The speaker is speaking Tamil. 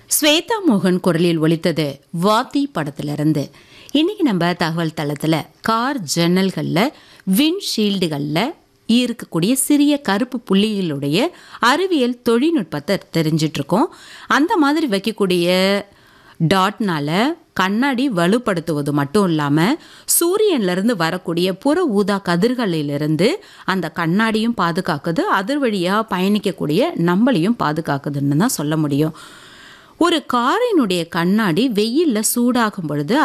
ஸ்வேதா மோகன் குரலில் ஒலித்தது வாத்தி படத்திலிருந்து இன்னைக்கு நம்ம தகவல் தளத்தில் கார் ஜன்னல்களில் விண்ட்ஷீல்டுகளில் இருக்கக்கூடிய சிறிய கருப்பு புள்ளிகளுடைய அறிவியல் தொழில்நுட்பத்தை தெரிஞ்சிட்டு இருக்கோம் அந்த மாதிரி வைக்கக்கூடிய டாட்னால கண்ணாடி வலுப்படுத்துவது மட்டும் இல்லாமல் சூரியன்லேருந்து வரக்கூடிய புற ஊதா கதிர்களிலிருந்து அந்த கண்ணாடியும் பாதுகாக்குது அது வழியாக பயணிக்கக்கூடிய நம்மளையும் பாதுகாக்குதுன்னு தான் சொல்ல முடியும் ஒரு காரினுடைய கண்ணாடி வெயிலில் சூடாகும் பொழுது